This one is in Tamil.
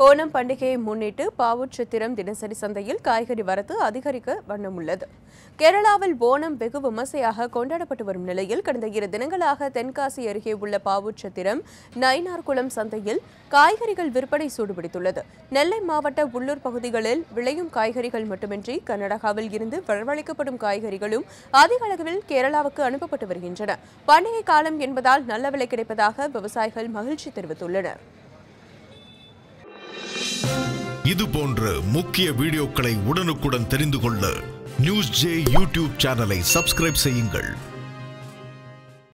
ஓணம் பண்டிகையை முன்னிட்டு பாவூர் சித்திரம் தினசரி சந்தையில் காய்கறி வரத்து அதிகரிக்க வண்ணமுள்ளது கேரளாவில் ஓணம் வெகு விமர்சையாக கொண்டாடப்பட்டு வரும் நிலையில் கடந்த இரு தினங்களாக தென்காசி அருகே உள்ள பாவூர் சத்திரம் நயினார்குளம் சந்தையில் காய்கறிகள் விற்பனை சூடுபிடித்துள்ளது நெல்லை மாவட்ட உள்ளூர் பகுதிகளில் விளையும் காய்கறிகள் மட்டுமின்றி கர்நாடகாவில் இருந்து வரவழைக்கப்படும் காய்கறிகளும் அதிக அளவில் கேரளாவுக்கு அனுப்பப்பட்டு வருகின்றன பண்டிகை காலம் என்பதால் நல்ல விலை கிடைப்பதாக விவசாயிகள் மகிழ்ச்சி தெரிவித்துள்ளனர் இது போன்ற முக்கிய வீடியோக்களை உடனுக்குடன் தெரிந்து கொள்ள நியூஸ் ஜே யூடியூப் சேனலை சப்ஸ்கிரைப் செய்யுங்கள்